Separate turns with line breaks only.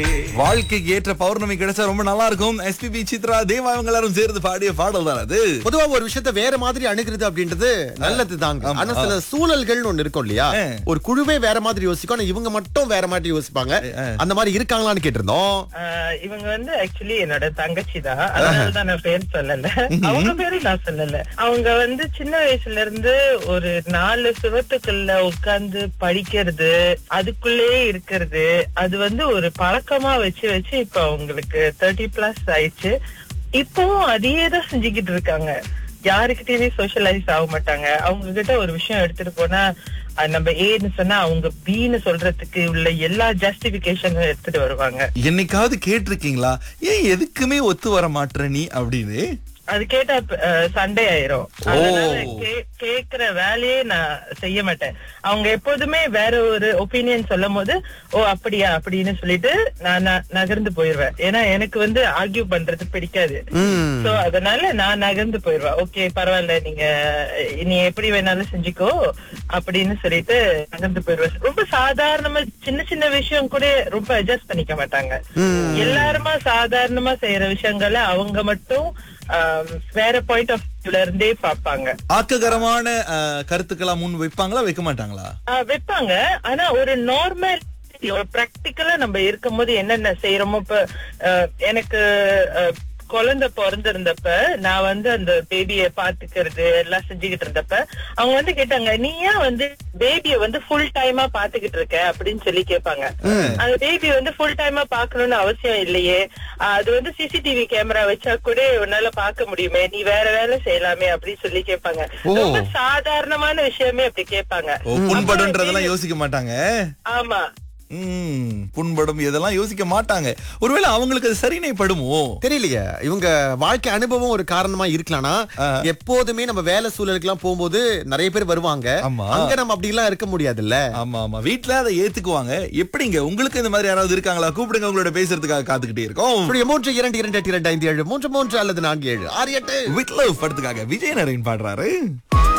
வாழ்க்கைக்கு ஏற்ற பௌர்ணமி கிடைச்சா ரொம்ப நல்லா இருக்கும் எஸ்பிபி சித்ரா தேவா இவங்க எல்லாரும் சேர்ந்து பாடிய பாடல் தான் அது
பொதுவா ஒரு விஷயத்த வேற மாதிரி அணுகிறது அப்படின்றது நல்லது தாங்க ஆனா சில சூழல்கள் ஒண்ணு இருக்கும் இல்லையா
ஆ.
ஒரு குழுவே வேற மாதிரி யோசிக்கும் ஆனா இவங்க மட்டும் வேற மாதிரி யோசிப்பாங்க அந்த மாதிரி இருக்காங்களான்னு கேட்டிருந்தோம்
ஆஹ் இவங்க வந்து ஆக்சுவலி என்னோட தங்கச்சி தான் அதனாலதான் நான் பேர் சொல்லல அவங்க பேரு நான் சொல்லல அவங்க வந்து சின்ன வயசுல இருந்து ஒரு நாலு சுவத்துக்குள்ள உட்கார்ந்து படிக்கிறது அதுக்குள்ளே இருக்கிறது அது வந்து ஒரு பழக்கமா வச்சு வச்சு இப்ப அவங்களுக்கு தேர்ட்டி பிளஸ் ஆயிடுச்சு இப்பவும் அதையே தான் செஞ்சுக்கிட்டு இருக்காங்க யாருக்கிட்டயுமே சோஷியலைஸ் ஆக மாட்டாங்க அவங்க கிட்ட ஒரு விஷயம் எடுத்துட்டு போனா அது நம்ம ஏன்னு சொன்னா அவங்க பின்னு சொல்றதுக்கு உள்ள எல்லா ஜஸ்டிபிகேஷனும் எடுத்துட்டு வருவாங்க
என்னைக்காவது கேட்டிருக்கீங்களா ஏன் எதுக்குமே ஒத்து வர மாட்ற நீ அப்படின்னு
அது கேட்டா அஹ், சண்டை ஆயிரும் அதனால கே- கேக்குற வேலையே நான் செய்ய மாட்டேன் அவங்க எப்போதுமே வேற ஒரு ஒப்பீனியன் சொல்லும் போது ஓ அப்படியா அப்படின்னு சொல்லிட்டு நான் ந- நகர்ந்து போயிருவேன் ஏன்னா எனக்கு வந்து ஆர்கியூ பண்றது பிடிக்காது
ம்.
சோ அதனால நான் நகர்ந்து போயிருவேன் ஓகே பரவாயில்ல நீங்க அஹ், நீ எப்படி வேணாலும் செஞ்சுக்கோ அப்படின்னு சொல்லிட்டு நகர்ந்து போயிருவேன் ரொம்ப சாதாரணமா சின்ன சின்ன விஷயம் கூட ரொம்ப அட்ஜஸ்ட் பண்ணிக்க மாட்டாங்க எல்லாருமா சாதாரணமா செய்யற விஷயங்களை அவங்க மட்டும் ஆம், வேற பாயிண்ட் ஆஃப் வியூல இருந்தே பாப்பாங்க
ஆக்ககரமான அஹ், கருத்துக்களா முன் வைப்பாங்களா வைக்க மாட்டாங்களா
ஆஹ் வைப்பாங்க ஆனா ஒரு நார்மல் ஒரு பிராக்டிக்கலா நம்ம இருக்கும் போது என்னென்ன செய்யறோமோ இப்ப ஆஹ் எனக்கு ஆஹ் குழந்தை பிறந்திருந்தப்ப நான் வந்து அந்த பேபிய பாத்துக்கிறது எல்லாம் செஞ்சுக்கிட்டு இருந்தப்ப அவங்க வந்து கேட்டாங்க நீ ஏன் வந்து பேபிய வந்து ஃபுல் டைமா பாத்துக்கிட்டு இருக்க அப்படின்னு சொல்லி கேட்பாங்க அந்த பேபி வந்து ஃபுல் டைமா பாக்கணும்னு அவசியம் இல்லையே ஆஹ் அது வந்து சிசிடிவி கேமரா வச்சா கூட உன்னால பாக்க முடியுமே நீ வேற வேலை செய்யலாமே அப்படின்னு சொல்லி கேட்பாங்க ரொம்ப சாதாரணமான விஷயமே அப்படி கேட்பாங்க
ஓ புண்படுன்றதெல்லாம் யோசிக்க மாட்டாங்க
ஆமா
ம் புண்படும் இதெல்லாம் யோசிக்க மாட்டாங்க ஒருவேளை அவங்களுக்கு அது சரினை படுமோ
தெரியலையே இவங்க வாழ்க்கை அனுபவம் ஒரு காரணமா இருக்கலாம்னா எப்போதுமே நம்ம வேலை சூழலுக்கு எல்லாம் போகும்போது நிறைய பேர் வருவாங்க
ஆமா.
அங்க நம்ம அப்படி எல்லாம் இருக்க முடியாதுல்ல
ஆமா ஆமா வீட்ல அதை ஏத்துக்குவாங்க எப்படிங்க உங்களுக்கு இந்த மாதிரி யாராவது இருக்காங்களா கூப்பிடுங்க உங்களோட பேசுறதுக்காக காத்துக்கிட்டே இருக்கோம்
இப்படி மூன்று இரண்டு இரண்டு எட்டு இரண்டு ஐந்து ஏழு மூன்று மூன்று அல்லது நான்கு ஏழு ஆறு எட்டு
வித் லவ் படத்துக்காக விஜய் நரேன் பாடுறாரு